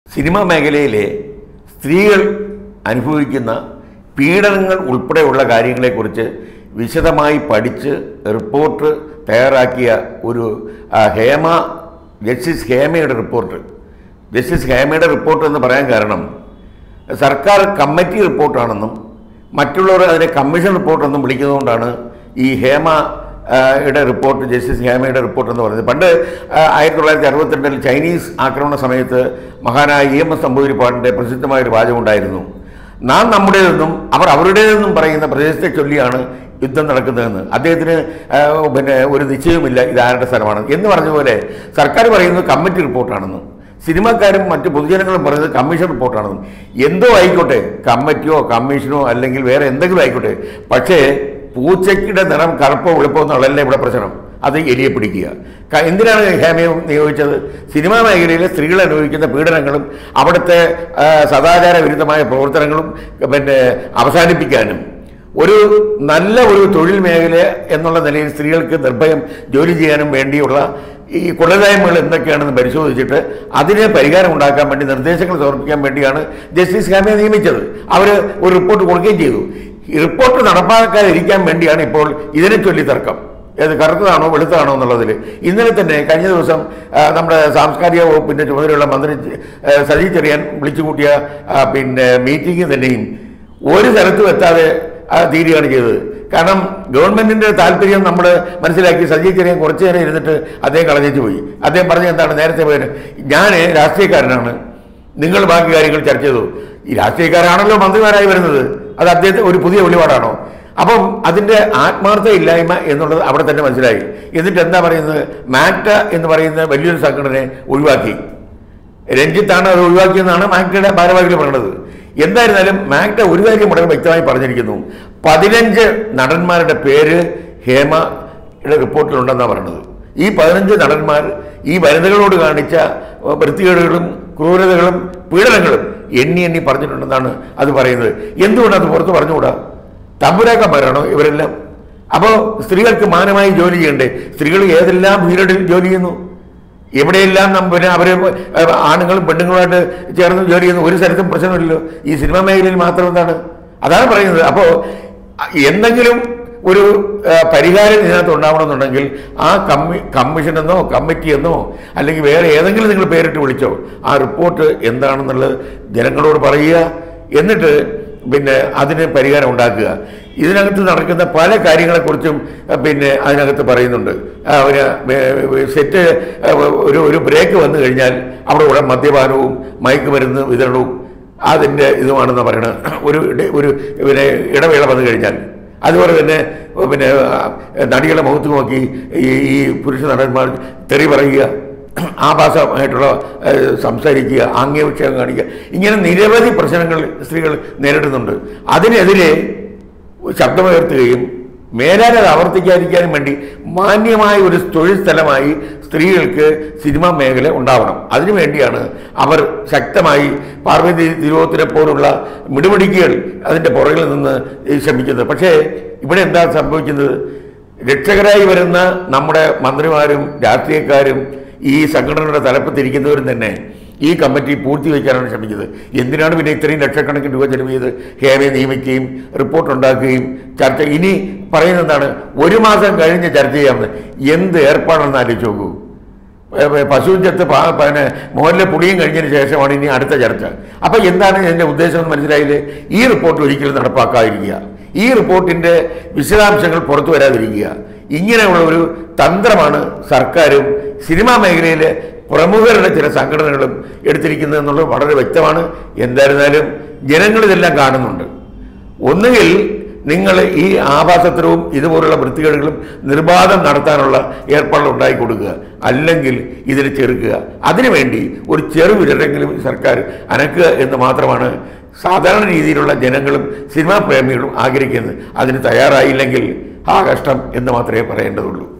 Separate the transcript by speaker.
Speaker 1: cinema മേഖലയിലെ സ്ത്രീകൾ അനുഭവിക്കുന്ന പീഡനങ്ങൾ ഉൾപ്പെടെയുള്ള കാര്യങ്ങളെക്കുറിച്ച് വിശദമായി പഠിച്ച് റിപ്പോർട്ട് തയ്യാറാക്കിയ ഒരു ആ, ഹേമ ജസ്റ്റിസ് ഹേമയുടെ റിപ്പോർട്ട് ജസ്റ്റിസ് ഹേമയുടെ റിപ്പോർട്ട് എന്ന് പറയാൻ കാരണം സർക്കാർ കമ്മിറ്റി റിപ്പോർട്ടാണെന്നും മറ്റുള്ളവർ അതിനെ കമ്മീഷൻ റിപ്പോർട്ടെന്നും വിളിക്കുന്നതുകൊണ്ടാണ് ഈ ഹേമ ആ, യുടെ റിപ്പോർട്ട് ജസ്റ്റിസ് ഹേമയുടെ റിപ്പോർട്ട് എന്ന് പറയുന്നത് പണ്ട് ആ, ആയിരത്തി തൊള്ളായിരത്തി അറുപത്തിരണ്ടിൽ ചൈനീസ് ആക്രമണ സമയത്ത് മഹാനായ ഇ എം എസ് നമ്പൂതിരിപ്പാടിൻ്റെ പ്രസിദ്ധമായ ഒരു വാചകം ഉണ്ടായിരുന്നു നാം നമ്മുടേതെന്നും അവർ അവരുടേതെന്നും പറയുന്ന പ്രദേശത്തെ ചൊല്ലിയാണ് യുദ്ധം നടക്കുന്നതെന്ന് അദ്ദേഹത്തിന് ആ, പിന്നെ ഒരു നിശ്ചയവുമില്ല ഇത് ആരുടെ സ്ഥലമാണ് എന്ന് പറഞ്ഞ പോലെ സർക്കാർ പറയുന്നത് കമ്മിറ്റി റിപ്പോർട്ടാണെന്നും സിനിമാക്കാരും മറ്റ് പൊതുജനങ്ങളും പറയുന്നത് കമ്മീഷൻ റിപ്പോർട്ടാണെന്നും എന്തോ ആയിക്കോട്ടെ കമ്മിറ്റിയോ കമ്മീഷനോ അല്ലെങ്കിൽ വേറെ എന്തെങ്കിലും ആയിക്കോട്ടെ പക്ഷേ പൂച്ചയ്ക്കിടെ നിറം കറുപ്പോ വെളുപ്പോ എന്നുള്ളതല്ല ഇവിടെ പ്രശ്നം അത് എലിയെ പിടിക്കുക ക- എന്തിനാണ് ഹേമയെ നിയോഗിച്ചത് സിനിമാ മേഖലയിലെ സ്ത്രീകൾ അനുഭവിക്കുന്ന പീഡനങ്ങളും അവിടുത്തെ ആ, സദാചാര വിരുദ്ധമായ പ്രവർത്തനങ്ങളും പിന്നെ അവസാനിപ്പിക്കാനും ഒരു നല്ല ഒരു തൊഴിൽ മേഖല എന്നുള്ള നിലയിൽ സ്ത്രീകൾക്ക് നിർഭയം ജോലി ചെയ്യാനും വേണ്ടിയുള്ള ഈ കൊള്ളരായ്മകൾ എന്തൊക്കെയാണെന്ന് പരിശോധിച്ചിട്ട് അതിന് പരിഹാരം ഉണ്ടാക്കാൻ വേണ്ടി നിർദ്ദേശങ്ങൾ സമർപ്പിക്കാൻ വേണ്ടിയാണ് ജസ്റ്റിസ് ഹേമയെ നിയമിച്ചത് അവർ ഒരു റിപ്പോർട്ട് കൊടുക്കുകയും ചെയ്തു ഈ റിപ്പോർട്ട് നടപ്പാക്കാതിരിക്കാൻ വേണ്ടിയാണ് ഇപ്പോൾ ഇതിനെ ചൊല്ലി തർക്കം ഏത് കറുത്തതാണോ വെളുത്തതാണോ എന്നുള്ളതിൽ ഇന്നലെ തന്നെ കഴിഞ്ഞ ദിവസം ആ, നമ്മുടെ സാംസ്കാരിക വകുപ്പിൻ്റെ ചുമതലയുള്ള മന്ത്രി ആ, സജി ചെറിയാൻ വിളിച്ചു കൂട്ടിയ ആ, പിന്നെ മീറ്റിംഗ് തന്നെയും ഒരു സ്ഥലത്തും എത്താതെ ആ, തീരുകയാണ് ചെയ്തത് കാരണം ഗവൺമെന്റിന്റെ താല്പര്യം നമ്മൾ മനസ്സിലാക്കി സജി ചെറിയാൻ കുറച്ചു നേരം ഇരുന്നിട്ട് അദ്ദേഹം കളഞ്ഞിട്ട് പോയി അദ്ദേഹം പറഞ്ഞ എന്താണ് നേരത്തെ പോയത് ഞാൻ രാഷ്ട്രീയക്കാരനാണ് നിങ്ങൾ ബാക്കി കാര്യങ്ങൾ ചർച്ച ചെയ്തു ഈ രാഷ്ട്രീയക്കാരാണല്ലോ മന്ത്രിമാരായി വരുന്നത് അത് അദ്ദേഹത്തെ ഒരു പുതിയ വെളിപാടാണോ അപ്പം അതിൻ്റെ ആത്മാർത്ഥ ഇല്ലായ്മ എന്നുള്ളത് അവിടെ തന്നെ മനസ്സിലായി എന്നിട്ട് എന്താ പറയുന്നത് മാക്ട എന്ന് പറയുന്ന വലിയൊരു സംഘടനയെ ഒഴിവാക്കി രഞ്ജിത്താണ് അത് ഒഴിവാക്കിയെന്നാണ് മാക്ടയുടെ ഭാരവാഹികൾ പറയുന്നത് എന്തായിരുന്നാലും മാക്ട ഒരു കാര്യം വളരെ വ്യക്തമായി പറഞ്ഞിരിക്കുന്നു പതിനഞ്ച് നടന്മാരുടെ പേര് ഹേമയുടെ റിപ്പോർട്ടിലുണ്ടെന്നാണ് പറയുന്നത് ഈ പതിനഞ്ച് നടന്മാർ ഈ വനിതകളോട് കാണിച്ച ഏഹ്, വൃത്തികേടുകളും ക്രൂരതകളും പീഡനങ്ങളും എണ്ണി എണ്ണി പറഞ്ഞിട്ടുണ്ടെന്നാണ് അത് പറയുന്നത് എന്തുകൊണ്ട് അത് പുറത്ത് പറഞ്ഞുകൂടാ തമ്പുരാക്കന്മാരാണോ ഇവരെല്ലാം അപ്പോൾ സ്ത്രീകൾക്ക് മാനമായി ജോലി ചെയ്യണ്ടേ സ്ത്രീകൾ ഏതെല്ലാം പീരീഡിൽ ജോലി ചെയ്യുന്നു എവിടെയെല്ലാം നം പിന്നെ അവർ ആണുങ്ങളും പെണ്ണുങ്ങളുമായിട്ട് ചേർന്ന് ജോലി ചെയ്യുന്ന ഒരു സ്ഥലത്തും പ്രശ്നമില്ലല്ലോ ഈ സിനിമാ മേഖലയിൽ മാത്രം എന്താണ് അതാണ് പറയുന്നത് അപ്പോൾ എന്തെങ്കിലും ഒരു ആ, പരിഹാരം ഇതിനകത്ത് ഉണ്ടാവണമെന്നുണ്ടെങ്കിൽ ആ കമ്മി കമ്മീഷൻ എന്നോ കമ്മിറ്റി എന്നോ അല്ലെങ്കിൽ വേറെ ഏതെങ്കിലും നിങ്ങൾ പേരിട്ട് വിളിച്ചോ ആ റിപ്പോർട്ട് എന്താണെന്നുള്ളത് ജനങ്ങളോട് പറയുക എന്നിട്ട് പിന്നെ അതിന് പരിഹാരം ഉണ്ടാക്കുക ഇതിനകത്ത് നടക്കുന്ന പല കാര്യങ്ങളെക്കുറിച്ചും അഹ് പിന്നെ അതിനകത്ത് പറയുന്നുണ്ട് ആ, ഒരു വേ- സെറ്റ് അഹ് ഒരു ഒരു ബ്രേക്ക് വന്നു കഴിഞ്ഞാൽ അവിടെ ഇവിടെ മദ്യപാനവും മയക്കുമരുന്ന് വിതരണവും അതിൻ്റെ ഇതുമാണെന്ന് പറയണത് ഒരു ഇട- ഒരു പിന്നെ ഇടവേള വന്നു കഴിഞ്ഞാൽ അതുപോലെ തന്നെ പിന്നെ ആ, നടികളെ മുഖത്ത് നോക്കി ഈ ഈ പുരുഷ നടന്മാർ തെറി പറയുക ആഭാസമായിട്ടുള്ള ഏഹ്, സംസാരിക്കുക ആംഗ്യവിക്ഷേപം കാണിക്കുക ഇങ്ങനെ നിരവധി പ്രശ്നങ്ങൾ സ്ത്രീകൾ നേരിടുന്നുണ്ട് അതിനെതിരെ ശബ്ദമുയർത്തുകയും മേലാൽ അത് ആവർത്തിക്കാതിരിക്കാനും വേണ്ടി മാന്യമായ ഒരു തൊഴിൽ സ്ഥലമായി സ്ത്രീകൾക്ക് സിനിമാ മേഖല ഉണ്ടാവണം അതിനുവേണ്ടിയാണ് അവർ ശക്തമായി പാർവതി തിരുവോത്തിനെ പോലുള്ള മിടുമിടുക്കികൾ അതിൻ്റെ പുറകിൽ നിന്ന് ശ്രമിക്കുന്നത് പക്ഷേ ഇവിടെ എന്താ സംഭവിക്കുന്നത് രക്ഷകരായി വരുന്ന നമ്മുടെ മന്ത്രിമാരും രാഷ്ട്രീയക്കാരും ഈ സംഘടനയുടെ തലപ്പത്തിരിക്കുന്നവരും തന്നെ ഈ കമ്മിറ്റി പൂഴ്ത്തിവെക്കാനാണ് ശ്രമിക്കുന്നത് എന്തിനാണ് പിന്നെ ഇത്രയും ലക്ഷക്കണക്കിന് രൂപ ചെലവ് ചെയ്ത് ഹേമയെ നിയമിക്കുകയും റിപ്പോർട്ട് ഉണ്ടാക്കുകയും ചർച്ച ഇനി പറയുന്നത് എന്താണ് ഒരു മാസം കഴിഞ്ഞ് ചർച്ച ചെയ്യാമെന്ന് എന്ത് ഏർപ്പാടാണെന്ന് ആലോചിച്ച് നോക്കൂ പശുവിൻ്റെ പിന്നെ മോഹനിലെ പുളിയും കഴിഞ്ഞതിന് ശേഷമാണ് ഇനി അടുത്ത ചർച്ച അപ്പോൾ എന്താണ് എൻ്റെ ഉദ്ദേശം എന്ന് മനസ്സിലായില്ലേ ഈ റിപ്പോർട്ട് ഒരിക്കലും നടപ്പാക്കാതിരിക്കുക ഈ റിപ്പോർട്ടിൻ്റെ വിശദാംശങ്ങൾ പുറത്തു വരാതിരിക്കുക ഇങ്ങനെയുള്ള ഒരു തന്ത്രമാണ് സർക്കാരും സിനിമാ മേഖലയിലെ പ്രമുഖരുടെ ചില സംഘടനകളും എടുത്തിരിക്കുന്നത് എന്നുള്ളത് വളരെ വ്യക്തമാണ് എന്തായിരുന്നാലും ജനങ്ങളിതെല്ലാം കാണുന്നുണ്ട് ഒന്നുകിൽ നിങ്ങൾ ഈ ആഭാസത്തരവും ഇതുപോലുള്ള വൃത്തികേടുകളും നിർബാധം നടത്താനുള്ള ഏർപ്പാടുകൾ ഉണ്ടാക്കി കൊടുക്കുക അല്ലെങ്കിൽ ഇതിനെ ചെറുക്കുക അതിനുവേണ്ടി ഒരു ചെറുവിരലെങ്കിലും സർക്കാർ അനക്കുക എന്ന് മാത്രമാണ് സാധാരണ രീതിയിലുള്ള ജനങ്ങളും സിനിമാ പ്രേമികളും ആഗ്രഹിക്കുന്നത് അതിന് തയ്യാറായില്ലെങ്കിൽ ആ കഷ്ടം എന്ന് മാത്രമേ പറയേണ്ടതുള്ളൂ